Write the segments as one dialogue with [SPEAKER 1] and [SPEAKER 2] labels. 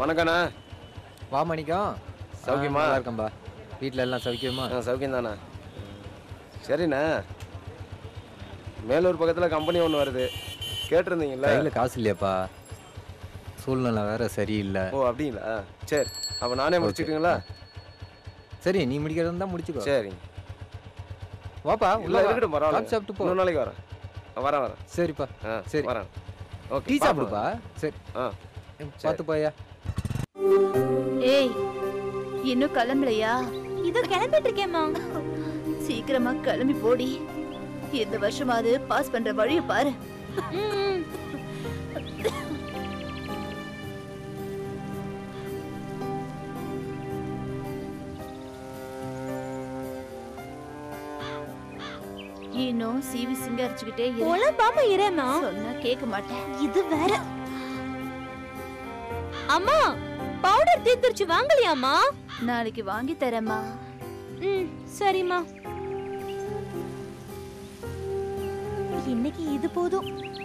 [SPEAKER 1] வணக்கண்ணா
[SPEAKER 2] வா மணிக்கம்
[SPEAKER 1] சௌக்கியமா?
[SPEAKER 2] ஆ, நல்லா இருக்கேன்பா வீட்டில் எல்லாம் சௌக்கியமா
[SPEAKER 1] ஆ சௌக்கியம் தானே சரிண்ணா மேலூர் பக்கத்தில் கம்பெனி ஒன்று வருது கேட்டிருந்தீங்கல்ல
[SPEAKER 2] கையில் காசு இல்லையாப்பா சூழ்நிலை வேற சரியில்லை
[SPEAKER 1] ஓ அப்படிங்களா சரி அப்போ நானே முடிச்சுட்டுங்களா
[SPEAKER 2] சரி நீ முடிக்கிறதா இருந்தா முடிச்சுக்கோ
[SPEAKER 1] சரி
[SPEAKER 2] வாப்பா
[SPEAKER 1] இல்லை
[SPEAKER 2] உள்ள
[SPEAKER 1] இருக்கட்டும்
[SPEAKER 2] காஃபி
[SPEAKER 1] பரவாயில்ல
[SPEAKER 2] சாப்பிட்டு போ
[SPEAKER 1] இன்னொரு நாளைக்கு வரேன் ஆ, வரேன் வரேன்
[SPEAKER 2] சரிப்பா
[SPEAKER 1] ஆ
[SPEAKER 2] சரி.
[SPEAKER 1] வரேன் ஓகே
[SPEAKER 2] டீ சாப்பிடுப்பா சரி
[SPEAKER 1] ஆ
[SPEAKER 2] பார்த்து போயா
[SPEAKER 3] ஏய் இன்னும் கிளம்பலையா
[SPEAKER 4] இதோ கிளம்பிட்டு இருக்கேம்மா
[SPEAKER 3] சீக்கிரமா கிளம்பி போடி இந்த வருஷமாவது பாஸ் பண்ற வழிய பாரு
[SPEAKER 4] ம்,
[SPEAKER 3] இன்னும் சீவி சிங்கரிச்சுக்கிட்டே இரு
[SPEAKER 4] புலம்பாம இரேம்மா
[SPEAKER 3] சொன்னா கேட்க மாட்டேன்
[SPEAKER 4] இது வேற அம்மா பவுடர் தீர்ந்துருச்சு வாங்கலையாம்மா
[SPEAKER 3] நாளைக்கு வாங்கி தரேம்மா
[SPEAKER 4] ம் சரிம்மா இன்னைக்கு இது போதும்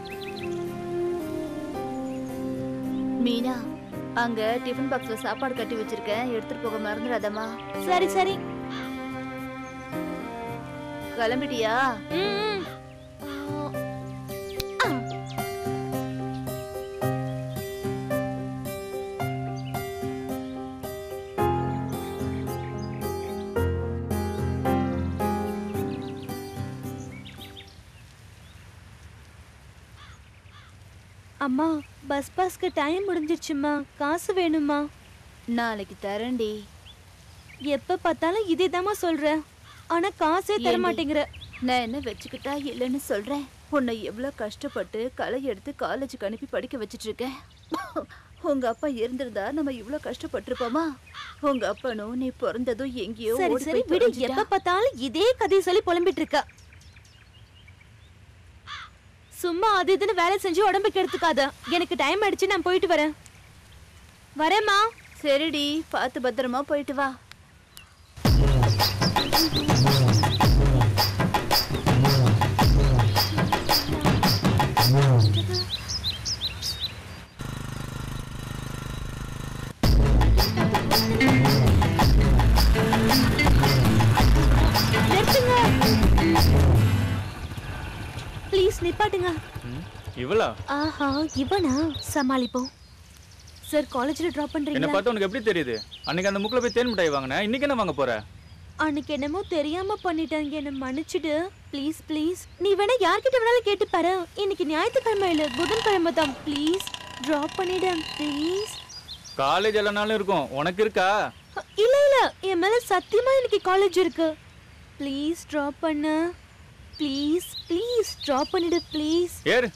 [SPEAKER 3] மீனா அங்க டிஃபன் பாக்ஸ்ல சாப்பாடு கட்டி வச்சிருக்கேன் எடுத்துட்டு போக மறந்துடாதம்மா
[SPEAKER 4] சரி சரி
[SPEAKER 3] கிளம்பிட்டியா
[SPEAKER 4] ம், ம். ஆ. அம்மா பஸ் பாஸ்க்கு டைம் முடிஞ்சிருச்சுமா காசு வேணுமா
[SPEAKER 3] நாளைக்கு தரேன்டி
[SPEAKER 4] எப்ப பார்த்தாலும் இதேதாம்மா சொல்ற ஆனா காசே தர
[SPEAKER 3] ஏண்டி?
[SPEAKER 4] மாட்டேங்கிற
[SPEAKER 3] நான் என்ன வச்சுக்கிட்டா இல்லைன்னு சொல்றேன் உன்னை எவ்வளவு கஷ்டப்பட்டு களை எடுத்து காலேஜுக்கு அனுப்பி படிக்க வச்சிட்டு இருக்கேன் உங்க அப்பா இருந்திருந்தா நம்ம இவ்ளோ கஷ்டப்பட்டிருப்போமா உங்க அப்பனும் நீ பிறந்ததும் எங்கேயோ
[SPEAKER 4] சரி
[SPEAKER 3] ஓடி
[SPEAKER 4] சரி
[SPEAKER 3] போய்
[SPEAKER 4] விடு
[SPEAKER 3] தொலைஞ்சிட்டா.
[SPEAKER 4] எப்ப பார்த்தாலும் இதே கதையை சொல்லி புலம்பிட்டு இருக்க சும்மா அது இதுன்னு வேலை செஞ்சு உடம்பு கெடுத்துக்காத எனக்கு டைம் ஆயிடுச்சு நான் போயிட்டு வரேன் வரேம்மா
[SPEAKER 3] சரிடி பார்த்து பத்திரமா போயிட்டு வா
[SPEAKER 4] நிறுத்துங்க ப்ளீஸ் நிப்பாட்டுங்க
[SPEAKER 5] இவளா
[SPEAKER 4] ஆஹா இவனா சமாளிப்போம் சார் காலேஜ்ல டிராப்
[SPEAKER 5] என்ன
[SPEAKER 4] பண்றீங்களா
[SPEAKER 5] பார்த்தா உனக்கு எப்படி தெரியுது அன்னைக்கு அந்த முக்கில் போய் தேன் மிட்டாய் வாங்கினேன் இன்னைக்கு என்ன வாங்க போற
[SPEAKER 4] அன்னைக்கு என்னமோ தெரியாம பண்ணிட்டாங்க என்ன மன்னிச்சிடு ப்ளீஸ் ப்ளீஸ் நீ வேணா யார்கிட்ட வேணாலும் கேட்டு பாரு இன்னைக்கு ஞாயிற்றுக்கிழமை இல்ல புதன்கிழமை தான் ப்ளீஸ் டிராப் பண்ணிடு ப்ளீஸ்
[SPEAKER 5] காலேஜ் எல்லா நாளும் இருக்கும் உனக்கு இருக்கா
[SPEAKER 4] இல்ல இல்ல என் மேல சத்தியமா இன்னைக்கு காலேஜ் இருக்கு ப்ளீஸ் டிராப் பண்ணு ப்ளீஸ் ப்ளீஸ் டிராப் பண்ணிடு ப்ளீஸ்
[SPEAKER 5] ஏறு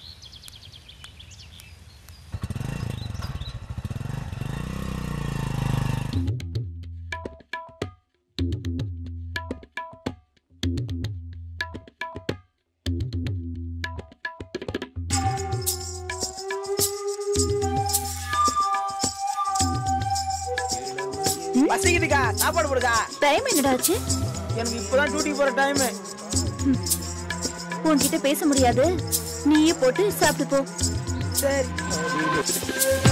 [SPEAKER 6] பசிக்குதுக்கா சாப்பாடு போடுக்கா
[SPEAKER 3] டைம் என்னடாச்சு
[SPEAKER 6] எனக்கு இப்பதான் டியூட்டி போற டைம்
[SPEAKER 3] உன்கிட்ட பேச முடியாது நீயே போட்டு சாப்பிட்டு போ
[SPEAKER 6] சரி